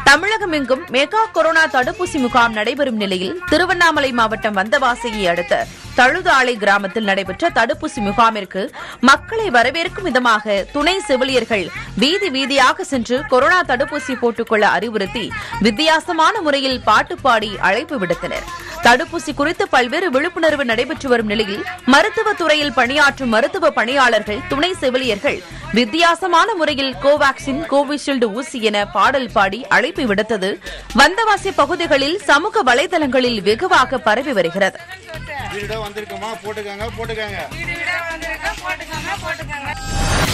தமிழகம் எங்கும் mega corona தடுப்பூசி முகாம் நடைபெறும் நிலையில் திருவண்ணாமலை மாவட்டம் வந்தவாசியை அடுத்த தழுதாளை கிராமத்தில் நடைபெற்ற தடுப்பூசி முகாமிற்கு மக்களை வரவேற்கும் விதமாக துணை செவிலியர்கள் வீதி வீதியாக சென்று கொரோனா தடுப்பூசி போட்டுக்கொள்ள அறிவுறுத்தி வித்தியாசமான முறையில் பாட்டு பாடி அழைப்பு விடுத்தனர் தடுப்பூசி குறித்து பல்வேறு விழிப்புணர்வு நடைபெற்று வரும் நிலையில் மருத்துவத் துறையில் பணியாற்றும் மருத்துவ பணியாளர்கள் துணை செவிலியர்கள் வித்தியாசமான முறையில் கோவாக்சின் கோவிஷீல்டு ஊசி என பாடல் பாடி அழைப்பு விடுத்தது வந்தவாசி பகுதிகளில் சமூக வலைதளங்களில் வெகுவாக பரவி வருகிறது வீடு வந்திருக்கோமா போட்டுக்கோங்க போட்டுக்கோங்க வீடு வீடா வந்திருக்கா போட்டுக்கோங்க போட்டுக்கோங்க